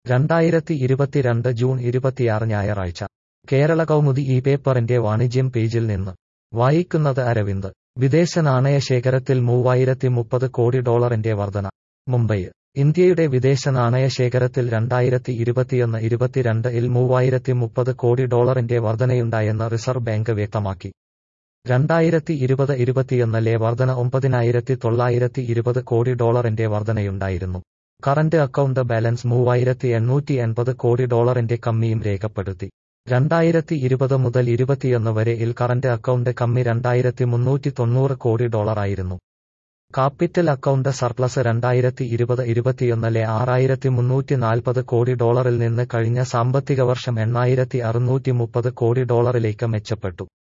രണ്ടായിരത്തി ഇരുപത്തിരണ്ട് ജൂൺ ഇരുപത്തിയാറ് ഞായറാഴ്ച കേരള കൗമുദി ഈ പേപ്പറിന്റെ വാണിജ്യം പേജിൽ നിന്ന് വായിക്കുന്നത് അരവിന്ദ് വിദേശ നാണയ ശേഖരത്തിൽ മൂവായിരത്തി മുപ്പത് കോടി ഡോളറിന്റെ വർധന മുംബൈ ഇന്ത്യയുടെ വിദേശ നാണയ ശേഖരത്തിൽ രണ്ടായിരത്തി ഇരുപത്തിയൊന്ന് ഇരുപത്തിരണ്ട് ഇൽ മൂവായിരത്തി മുപ്പത് കോടി ഡോളറിന്റെ വർധനയുണ്ടായെന്ന് റിസർവ് ബാങ്ക് വ്യക്തമാക്കി രണ്ടായിരത്തി ഇരുപത് ഇരുപത്തിയൊന്നിലെ വർധന ഒമ്പതിനായിരത്തി തൊള്ളായിരത്തി ഇരുപത് കോടി ഡോളറിന്റെ വർധനയുണ്ടായിരുന്നു കറന്റ് അക്കൗണ്ട് ബാലൻസ് മൂവായിരത്തി എണ്ണൂറ്റി എൺപത് കോടി ഡോളറിന്റെ കമ്മിയും രേഖപ്പെടുത്തി രണ്ടായിരത്തി ഇരുപത് മുതൽ ഇരുപത്തിയൊന്ന് വരെ ഇൽ കറന്റ് അക്കൗണ്ട് കമ്മി രണ്ടായിരത്തി മുന്നൂറ്റി തൊണ്ണൂറ് കോടി ഡോളറായിരുന്നു കാപ്പിറ്റൽ അക്കൗണ്ട് സർപ്ലസ് രണ്ടായിരത്തി ഇരുപത് ഇരുപത്തിയൊന്നിലെ ആറായിരത്തി മുന്നൂറ്റി നാൽപ്പത് കോടി ഡോളറിൽ നിന്ന് കഴിഞ്ഞ സാമ്പത്തിക വർഷം എണ്ണായിരത്തി അറുന്നൂറ്റി മുപ്പത് കോടി ഡോളറിലേക്ക് മെച്ചപ്പെട്ടു